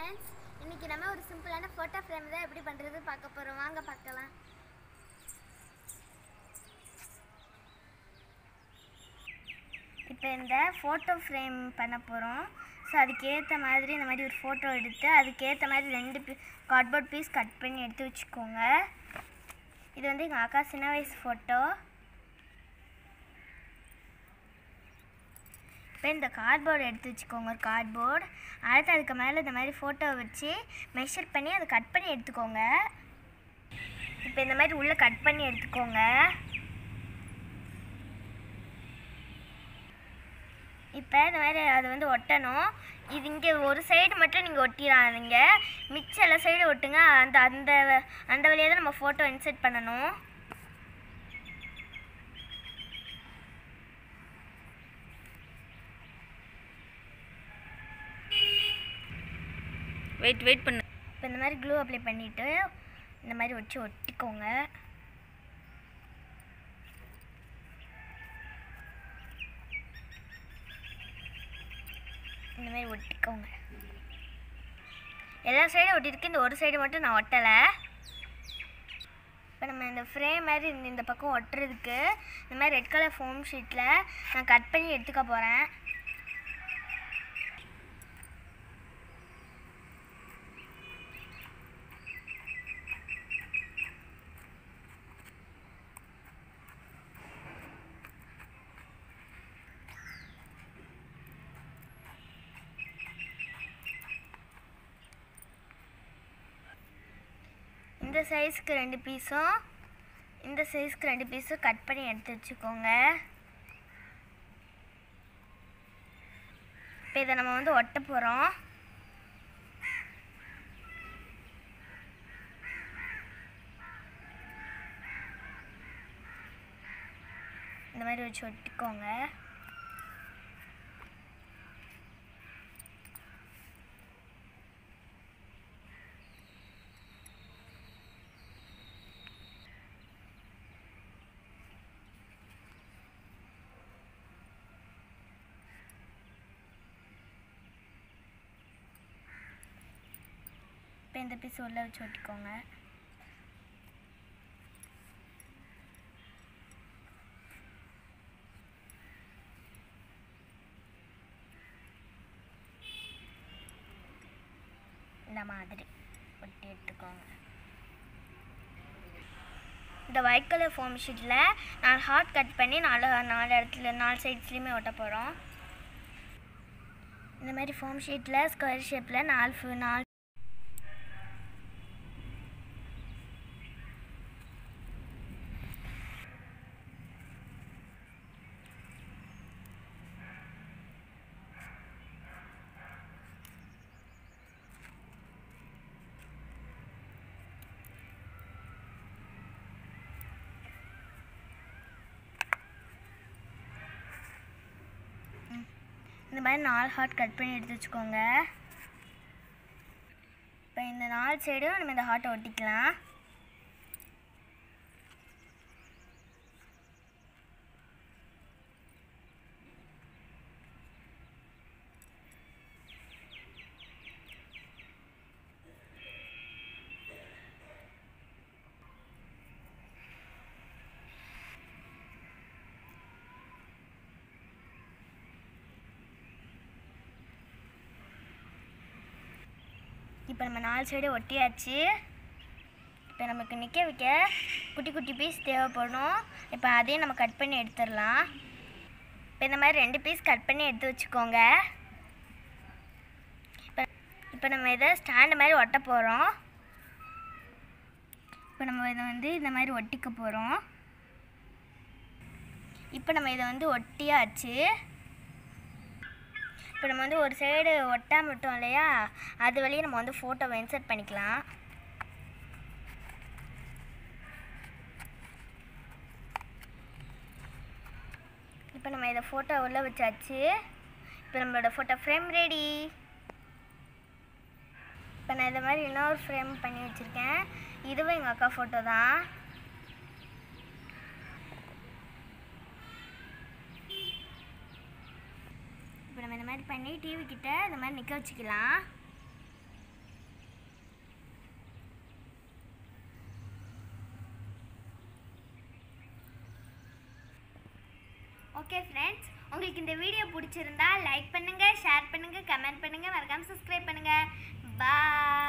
friends இன்னைக்கு நம்ம ஒரு சிம்பிளான ஃபோட்டோ ஃப்ரேம் தான் எப்படி பண்ணுறது பார்க்க போகிறோம் வாங்க பார்க்கலாம் இப்போ இந்த ஃபோட்டோ ஃப்ரேம் பண்ண போகிறோம் ஸோ அதுக்கேற்ற மாதிரி இந்த மாதிரி ஒரு ஃபோட்டோ எடுத்து அதுக்கேற்ற மாதிரி ரெண்டு பீ கார்ட்போர்ட் பீஸ் கட் பண்ணி எடுத்து வச்சுக்கோங்க இது வந்து எங்கள் அக்கா சின்ன வயசு ஃபோட்டோ இப்போ இந்த கார்ட்போர்டு எடுத்து வச்சுக்கோங்க ஒரு கார்ட்போர்டு அடுத்து அதுக்கு மேலே இந்த மாதிரி ஃபோட்டோ வச்சு மெஷர் பண்ணி அதை கட் பண்ணி எடுத்துக்கோங்க இப்போ இந்த மாதிரி உள்ளே கட் பண்ணி எடுத்துக்கோங்க இப்போ இந்த மாதிரி அது வந்து ஒட்டணும் இது இங்கே ஒரு சைடு மட்டும் நீங்கள் ஒட்டிடாதீங்க மிச்ச எல்லா சைடு ஒட்டுங்க அந்த அந்த அந்த வழியாக தான் நம்ம ஃபோட்டோ இன்செர்ட் பண்ணணும் வெயிட் வெயிட் பண்ணு இப்போ இந்த மாதிரி க்ளூ அப்ளை பண்ணிவிட்டு இந்த மாதிரி வச்சு ஒட்டிக்கோங்க இந்த மாதிரி ஒட்டிக்கோங்க எல்லா சைடும் ஒட்டிருக்கு இந்த ஒரு சைடு மட்டும் நான் ஒட்டலை இப்போ நம்ம இந்த ஃப்ரேம் மாதிரி இந்த இந்த பக்கம் ஒட்டுறதுக்கு இந்த மாதிரி ரெட் கலர் ஃபோம் ஷீட்டில் நான் கட் பண்ணி எடுத்துக்க போகிறேன் இந்த சைஸ்க்கு ரெண்டு பீஸும் இந்த சைஸ்க்கு ரெண்டு பீஸும் கட் பண்ணி எடுத்து வச்சுக்கோங்க இப்போ இதை நம்ம வந்து ஒட்ட போகிறோம் இந்த மாதிரி வச்சு ஒட்டிக்கோங்க இப்போ இந்த பீஸ் உள்ளே வச்சு ஒட்டிக்கோங்க இந்த மாதிரி ஒட்டி எடுத்துக்கோங்க இந்த ஒயிட் கலர் ஃபோம் ஷீட்டில் நான் ஹார்ட் கட் பண்ணி நாலு நாலு இடத்துல நாலு சைட்ஸ்லேயுமே ஒட்ட போகிறோம் இந்த மாதிரி ஃபோம் ஷீட்டில் ஸ்கொயர் ஷேப்பில் நாலு ஃபு- நாலு இந்த மாதிரி நாலு ஹார்ட் கட் பண்ணி எடுத்து வச்சுக்கோங்க இப்போ இந்த நாலு சைடும் நம்ம இந்த ஹார்ட்டை ஒட்டிக்கலாம் இப்போ நம்ம நாலு சைடு ஒட்டியாச்சு இப்போ நமக்கு நிற்க வைக்க குட்டி குட்டி பீஸ் தேவைப்படும் இப்போ அதையும் நம்ம கட் பண்ணி எடுத்துடலாம் இப்போ இந்த மாதிரி ரெண்டு பீஸ் கட் பண்ணி எடுத்து வச்சுக்கோங்க இப்போ இப்போ நம்ம இதை ஸ்டாண்டு மாதிரி ஒட்ட போகிறோம் இப்போ நம்ம இதை வந்து இந்த மாதிரி ஒட்டிக்க போகிறோம் இப்போ நம்ம இதை வந்து ஒட்டியாச்சு இப்போ நம்ம வந்து ஒரு சைடு ஒட்டாம விட்டோம் இல்லையா அது வழியே நம்ம வந்து ஃபோட்டோவை இன்சர்ட் பண்ணிக்கலாம் இப்போ நம்ம இதை ஃபோட்டோ உள்ளே வச்சாச்சு இப்போ நம்மளோட ஃபோட்டோ ஃப்ரேம் ரெடி இப்போ நான் இதை மாதிரி இன்னொரு ஃப்ரேம் பண்ணி வச்சுருக்கேன் இதுவும் எங்கள் அக்கா ஃபோட்டோ தான் இப்போ நம்ம இந்த மாதிரி பண்ணி டிவி கிட்ட இந்த மாதிரி நிற்க வச்சுக்கலாம் ஓகே ஃப்ரெண்ட்ஸ் உங்களுக்கு இந்த வீடியோ பிடிச்சிருந்தா லைக் பண்ணுங்கள் ஷேர் பண்ணுங்கள் கமெண்ட் பண்ணுங்கள் மறக்காமல் சப்ஸ்கிரைப் பண்ணுங்கள் பாய்